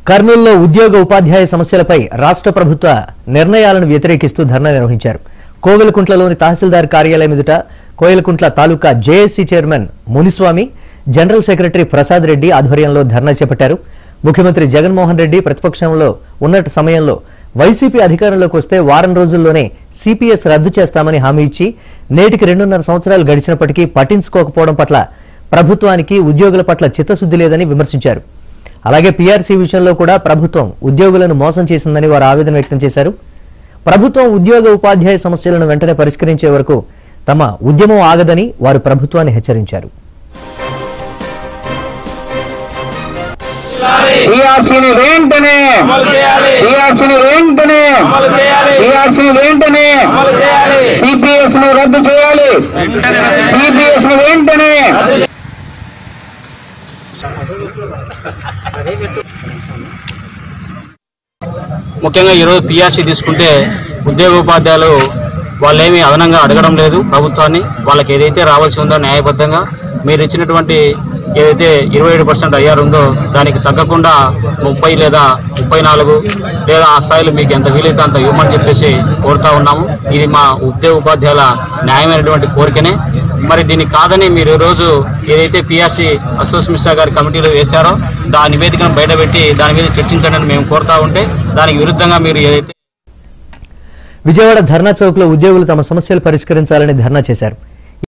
కర్నూలులో ఉద్యోగ ఉపాధ్యాయ సమస్యలపై రాష్ట్ర ప్రభుత్వ నిర్ణయాలను వ్యతిరేకిస్తూ ధర్నా నిర్వహించారు కోవెలకుంట్లలోని తహసీల్దార్ కార్యాలయం ఎదుట కోయలకుంట్ల తాలూకా JAC chairman Muniswamy general secretary Prasad Reddy ఆధ్వర్యంలో ధర్నా చేపట్టారు ముఖ్యమంత్రి జగన్మోహన్ రెడ్డి ప్రతిపక్షంలో ఉన్న సమయంలో వైసీపీ అధికారంలోకి వస్తే వారం రోజుల్లోనే సిపిఎస్ రద్దు చేస్తామని హామీ ఇచ్చి నేటికి రెండున్నర సంవత్సరాలు గడిచినప్పటికీ పట్టించుకోకపోవడం పట్ల ప్రభుత్వానికి ఉద్యోగుల పట్ల చిత్తశుద్ధి లేదని విమర్శించారు అలాగే పీఆర్సీ విషయంలో కూడా ప్రభుత్వం ఉద్యోగులను మోసం చేసిందని వారు ఆవేదన వ్యక్తం చేశారు ప్రభుత్వం ఉద్యోగ ఉపాధ్యాయ సమస్యలను వెంటనే పరిష్కరించే వరకు తమ ఉద్యమం ఆగదని వారు ప్రభుత్వాన్ని హెచ్చరించారు టీఆర్సీని వెంటనే టీఆర్సీని వెంటనే టీఆర్సీని వెంటనే సిపిఎస్ ను రద్దు చేయాలి సిపిఎస్ ను వెంటనే ముఖ్యంగా ఈరోజు పిఆర్సీ తీసుకుంటే ఉద్యోగ ఉపాధ్యాయులు వాళ్ళేమీ అదనంగా అడగడం లేదు ప్రభుత్వాన్ని వాళ్ళకి ఏదైతే రావాల్సి ఉందో న్యాయబద్ధంగా మీరు ఇచ్చినటువంటి ఏదైతే ఇరవై ఏడు పర్సెంట్ ఐఆర్ ఉందో దానికి తగ్గకుండా ముప్పై లేదా ముప్పై నాలుగు లేదా ఆ స్థాయిలో మీకు ఎంత వీలైతే అంత ఇవ్వమని చెప్పేసి కోరుతా ఉన్నాము ఇది మా ఉద్యోగ ఉపాధ్యాయుల న్యాయమైనటువంటి కోరికనే మరి దీన్ని కాదని మీరు ఈరోజు ఏదైతే పిఆర్సీ అసోస్ మిశ్రా గారి కమిటీలో వేశారో దాని నివేదికను బయటపెట్టి దాని మీద చర్చించండి అని మేము కోరుతా ఉంటే దానికి విరుద్ధంగా మీరు ఏదైతే విజయవాడ ధర్నా చౌక్ లో ఉద్యోగులు తమ సమస్యలు పరిష్కరించాలని ధర్నా చేశారు